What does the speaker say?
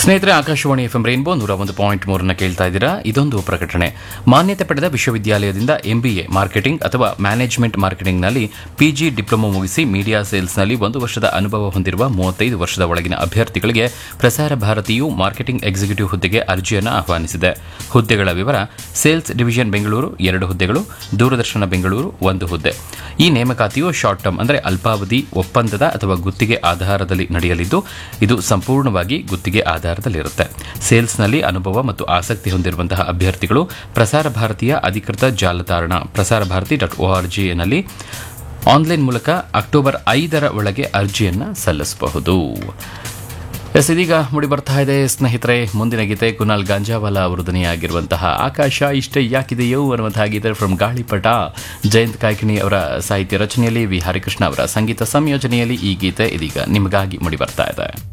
ಸ್ನೇಹಿತರೆ Akashvani F M rainbow ನೂರ ಒಂದು ಪಾಯಿಂಟ್ ಮೂರನ್ನ ಕೇಳ್ತಾ ಇದ್ದೀರಾ ಇದೊಂದು ಪ್ರಕಟಣೆ ಮಾನ್ಯತೆ ಪಡೆದ ವಿಶ್ವವಿದ್ಯಾಲಯದಿಂದ ಎಂಬಿಎ ಮಾರ್ಕೆಟಿಂಗ್ ಅಥವಾ ಮ್ಯಾನೇಜ್ಮೆಂಟ್ ಮಾರ್ಕೆಟಿಂಗ್ನಲ್ಲಿ ಪಿಜಿ ಡಿಪ್ಲೊಮಾ ಮುಗಿಸಿ ಮೀಡಿಯಾ ಸೇಲ್ಸ್ನಲ್ಲಿ ಒಂದು ವರ್ಷದ ಅನುಭವ ಹೊಂದಿರುವ ಮೂವತ್ತೈದು ವರ್ಷದ ಒಳಗಿನ ಅಭ್ಯರ್ಥಿಗಳಿಗೆ ಪ್ರಸಾರ ಭಾರತಿಯು ಮಾರ್ಕೆಟಿಂಗ್ ಎಕ್ಸಿಕ್ಯೂಟಿವ್ ಹುದ್ದೆಗೆ ಅರ್ಜಿಯನ್ನು ಆಹ್ವಾನಿಸಿದೆ ಹುದ್ದೆಗಳ ವಿವರ ಸೇಲ್ಸ್ ಡಿವಿಷನ್ ಬೆಂಗಳೂರು ಎರಡು ಹುದ್ದೆಗಳು ದೂರದರ್ಶನ ಬೆಂಗಳೂರು ಒಂದು ಹುದ್ದೆ ಈ ನೇಮಕಾತಿಯು ಶಾರ್ಟ್ ಟರ್ಮ್ ಅಂದರೆ ಅಲ್ಪಾವಧಿ ಒಪ್ಪಂದದ ಅಥವಾ ಗುತ್ತಿಗೆ ಆಧಾರದಲ್ಲಿ ನಡೆಯಲಿದ್ದು ಇದು ಸಂಪೂರ್ಣವಾಗಿ ಗುತ್ತಿಗೆ ಆಧಾರದಲ್ಲಿರುತ್ತೆ ಸೇಲ್ಸ್ನಲ್ಲಿ ಅನುಭವ ಮತ್ತು ಆಸಕ್ತಿ ಹೊಂದಿರುವಂತಹ ಅಭ್ಯರ್ಥಿಗಳು ಪ್ರಸಾರ ಭಾರತೀಯ ಅಧಿಕೃತ ಜಾಲತಾಣ Prasar Bharati dot O R ಜಿನಲ್ಲಿ ಆನ್ಲೈನ್ ಮೂಲಕ ಅಕ್ಟೋಬರ್ ಐದರ ಒಳಗೆ ಅರ್ಜಿಯನ್ನು ಸಲ್ಲಿಸಬಹುದು ಎಸ್ ಇದೀಗ ಮುಡಿ ಬರ್ತಾ ಇದೆ ಸ್ನೇಹಿತರೆ ಮುಂದಿನ ಗೀತೆ ಕುನಾಲ್ ಗಾಂಜಾವಾಲಾ ಅವರು ಧ್ವನಿಯಾಗಿರುವಂತಹ ಆಕಾಶ ಇಷ್ಟ ಯಾಕಿದೆಯೋ ಅನ್ನುವಂತಹ ಗೀತೆ ಫ್ರಮ್ ಗಾಳಿಪಟ ಜಯಂತ್ ಕಾಯ್ಕಿಣಿ ಅವರ ಸಾಹಿತ್ಯ ರಚನೆಯಲ್ಲಿ ವಿ ಹರಿಕೃಷ್ಣ ಅವರ ಸಂಗೀತ ಸಂಯೋಜನೆಯಲ್ಲಿ ಈ ಗೀತೆ ಇದೀಗ ನಿಮಗಾಗಿ ಮುಡಿ ಬರ್ತಾ ಇದೆ